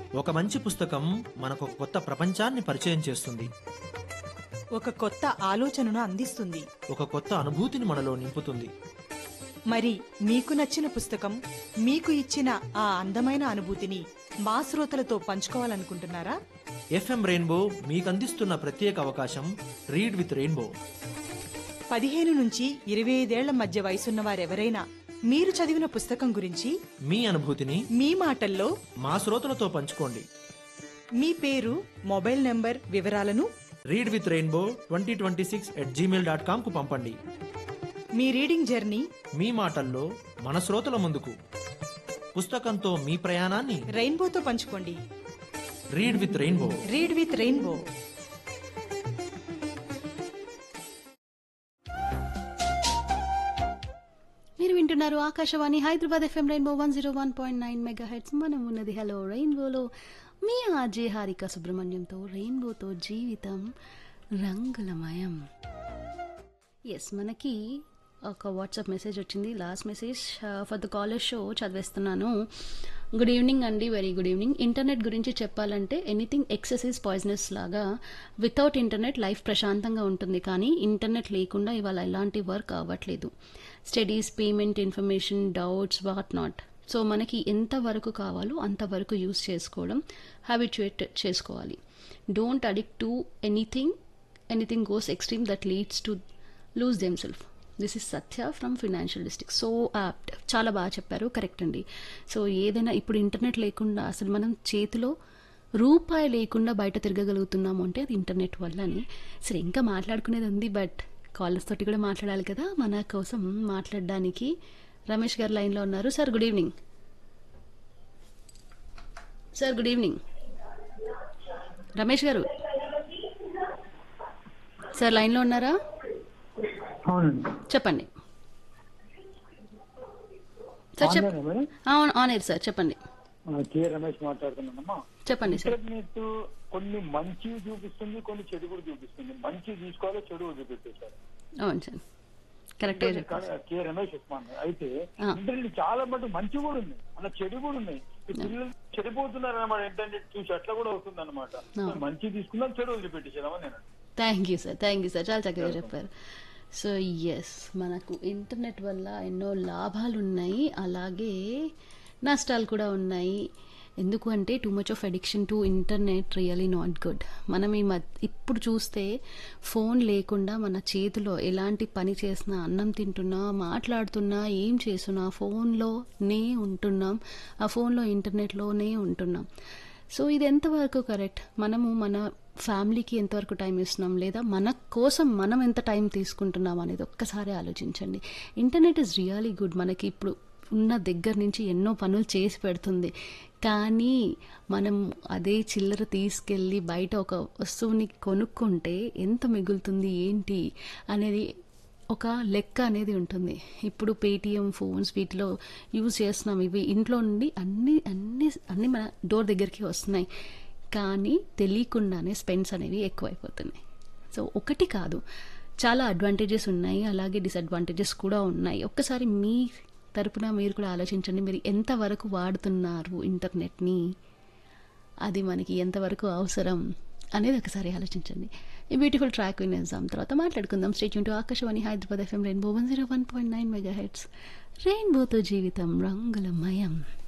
ఒక మంచి పుస్తకం మనకు ఒక కొత్త ప్రపంచాన్ని పరిచయం చేస్తుంది ఒక కొత్త ఆలోచనను అందిస్తుంది ఒక కొత్త అనుభూతిని మనలో నింపుతుంది మరి మీకు నచ్చిన పుస్తకం మీకు ఇచ్చిన ఆ అందమైన అనుభూతిని మా శ్రోతలతో పంచుకోవాలనుకుంటున్నారా ఎఫ్ఎం రెయిన్బో మీకు అందిస్తున్న ప్రత్యేక అవకాశం రీడ్ విత్ రెయిన్బో పదిహేను నుంచి ఇరవై ఐదేళ్ల మధ్య వయసున్న వారెవరైనా మీరు చదివిన పుస్తకం గురించి మీ అనుభూతిని మీ మాటల్లో మా శ్రోతలతో పంచుకోండి మీ పేరు మొబైల్ నెంబర్ వివరాలను read with Rainbow twenty twenty six at Gmail dot కామ్కు పంపండి మీ రీడింగ్ జర్నీ మీ మాటల్లో మన శ్రోతల ముందుకు పుస్తకంతో మీ ప్రయాణాన్ని రెయిన్బోతో పంచుకోండి read with Rainbow read with Rainbow మీరు వింటున్నారు Akashvani Hyderabad FM Rainbow one zero one point nine megahertz మనం ఉన్నది హలో రెయిన్బోలో మీ ఆర్జే హారిక సుబ్రహ్మణ్యంతో రెయిన్బోతో జీవితం రంగులమయం ఎస్ మనకి ఒక వాట్సాప్ మెసేజ్ వచ్చింది last message for the college show చదివేస్తున్నాను గుడ్ ఈవినింగ్ అండి వెరీ గుడ్ ఈవినింగ్ ఇంటర్నెట్ గురించి చెప్పాలంటే ఎనీథింగ్ ఎక్సెస్ ఇస్ పాయిజనస్ లాగా వితౌట్ ఇంటర్నెట్ లైఫ్ ప్రశాంతంగా ఉంటుంది కానీ ఇంటర్నెట్ లేకుండా ఇవాళ ఎలాంటి వర్క్ అవ్వట్లేదు studies payment information doubts what not so మనకి ఎంత వరకు కావాలో అంతవరకు యూస్ చేసుకోవడం హ్యాబిచుయేట్ చేసుకోవాలి don't addict to anything anything goes extreme that leads to lose them self this is Satya from financial district so apt చాలా బాగా చెప్పారు కరెక్ట్ అండి సో ఏదైనా ఇప్పుడు ఇంటర్నెట్ లేకుండా అసలు మనం చేతిలో రూపాయి లేకుండా బయట తిరగగలుగుతున్నాము అంటే అది ఇంటర్నెట్ వల్లనే సరే ఇంకా మాట్లాడుకునేది ఉంది బట్ కాలర్స్ తోటి కూడా మాట్లాడాలి కదా మన కోసం మాట్లాడడానికి రమేష్ గారు లైన్లో ఉన్నారు sir good evening sir good evening Ramesh garu sir లైన్లో ఉన్నారా అవునండి చెప్పండి సార్ చెప్ ఆన్లైనా మేడం అవును ఆన్ ఎయిర్ సార్ చెప్పండి ఆ, కే రమేష్ మాట్లాడుతున్నానమ్మా చెప్పండి సార్ ఇంటర్నెట్ కొన్ని మంచి చూపిస్తుంది కొన్ని చెడు కూడా చూపిస్తుంది మంచి తీసుకోవాలి చెడు వదిలిపెట్టేశారు అవును సార్ కరెక్ట్గా చెప్పారు కానీ కే రమేష్ ఉస్మాన్ అయితే ఆ. ఇంటర్నెట్ చాలా మటు మంచి కూడా ఉన్నాయి అలా చెడు కూడా ఉన్నాయి ఈ పిల్లలు చెడిపోతున్నారు అన్నమాట ఇంటర్నెట్ చూసి అట్లా కూడా అవుతుంది అనమాట ఆ. మంచి తీసుకుందాం చెడు వదిలిపెట్టేసామని నేను thank you sir thank you sir చాలా చక్కగా చెప్పారు సో ఎస్ మనకు ఇంటర్నెట్ వల్ల ఎన్నో లాభాలు ఉన్నాయి అలాగే నష్టాలు కూడా ఉన్నాయి ఎందుకు అంటే too much of addiction to internet really not good మనం ఈ మధ్య ఇప్పుడు చూస్తే ఫోన్ లేకుండా మన చేతిలో ఎలాంటి పని చేసినా అన్నం తింటున్నా మాట్లాడుతున్నా ఏం చేస్తున్నా ఫోన్లోనే ఉంటున్నాం ఆ ఫోన్లో ఇంటర్నెట్లోనే ఉంటున్నాం సో ఇది ఎంతవరకు కరెక్ట్ మనము మన ఫ్యామిలీకి ఎంతవరకు టైం ఇస్తున్నాం లేదా మన కోసం మనం ఎంత టైం తీసుకుంటున్నాం అనేది ఒక్కసారి ఆలోచించండి ఇంటర్నెట్ ఇస్ రియలీ గుడ్ మనకి ఇప్పుడు ఉన్న దగ్గర నుంచి ఎన్నో పనులు చేసి పెడుతుంది కానీ మనం అదే చిల్లర తీసుకెళ్ళి బయట ఒక వస్తువుని కొనుక్కుంటే ఎంత మిగులుతుంది ఏంటి అనేది ఒక లెక్క అనేది ఉంటుంది ఇప్పుడు పేటిఎం ఫోన్స్ వీటిలో యూజ్ చేస్తున్నాం ఇవి ఇంట్లో నుండి అన్ని అన్ని అన్ని మన డోర్ దగ్గరికి వస్తున్నాయి కానీ తెలియకుండానే స్పెండ్స్ అనేవి ఎక్కువైపోతున్నాయి సో ఒకటి కాదు చాలా అడ్వాంటేజెస్ ఉన్నాయి అలాగే డిసడ్వాంటేజెస్ కూడా ఉన్నాయి ఒక్కసారి మీ తరపున మీరు కూడా ఆలోచించండి మీరు ఎంతవరకు వాడుతున్నారు ఇంటర్నెట్ని అది మనకి ఎంతవరకు అవసరం అనేది ఒకసారి ఆలోచించండి ఈ బ్యూటిఫుల్ ట్రాక్ వినేద్దాం తర్వాత మాట్లాడుకుందాం స్టేట్ టు Akashvani Hyderabad FM Rainbow one zero one point nine megahertz రెయిన్బోతో జీవితం రంగులమయం